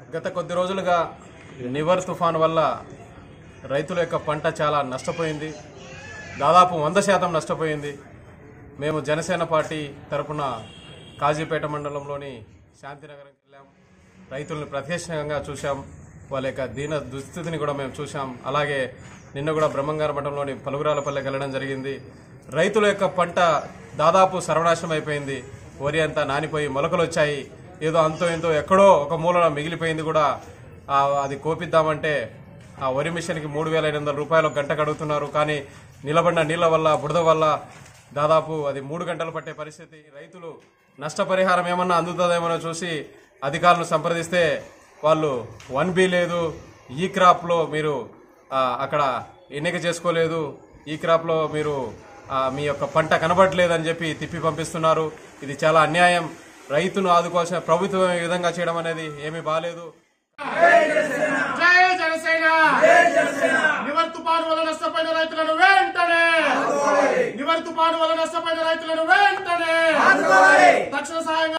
గత కొద్ది రోజులుగా నివర్ తుఫాన్ వల్ల రైతుల యొక్క పంట చాలా నష్టపోయింది దాదాపు వంద శాతం నష్టపోయింది మేము జనసేన పార్టీ తరపున కాజీపేట మండలంలోని శాంతినగర్కి వెళ్ళాం రైతులను ప్రత్యక్షంగా చూశాం వాళ్ళ యొక్క దీన దుస్థితిని కూడా మేము చూశాం అలాగే నిన్న కూడా బ్రహ్మంగార మఠంలోని పలుగురాలపల్లెకి వెళ్ళడం జరిగింది రైతుల యొక్క పంట దాదాపు సర్వనాశనం అయిపోయింది వరి అంతా నానిపోయి మొలకలు వచ్చాయి ఏదో అంతో ఎంతో ఎక్కడో ఒక మూలన మిగిలిపోయింది కూడా ఆ, అది కోపిద్దామంటే ఆ వరి మిషన్కి మూడు వేల ఐదు వందల రూపాయలు గంట కడుగుతున్నారు కానీ నిలబడిన నీళ్ల వల్ల బుడద వల్ల దాదాపు అది మూడు గంటలు పట్టే పరిస్థితి రైతులు నష్టపరిహారం ఏమన్నా అందుతుందేమో చూసి అధికారులను సంప్రదిస్తే వాళ్ళు వన్ బి లేదు ఈ క్రాప్లో మీరు ఆ, అక్కడ ఎన్నిక చేసుకోలేదు ఈ క్రాప్లో మీరు ఆ, మీ యొక్క పంట కనబడలేదని చెప్పి తిప్పి పంపిస్తున్నారు ఇది చాలా అన్యాయం రైతును ఆదుకోవాల్సిన ప్రభుత్వం ఈ విధంగా చేయడం అనేది ఏమీ బాలేదు జై జనసేన నివర్ తుపాను వల్ల నష్టపోయిన రైతులను వెంటనే నివర్ తుపాను వల్ల నష్టపోయిన రైతులను వెంటనే తక్షణ సహాయంగా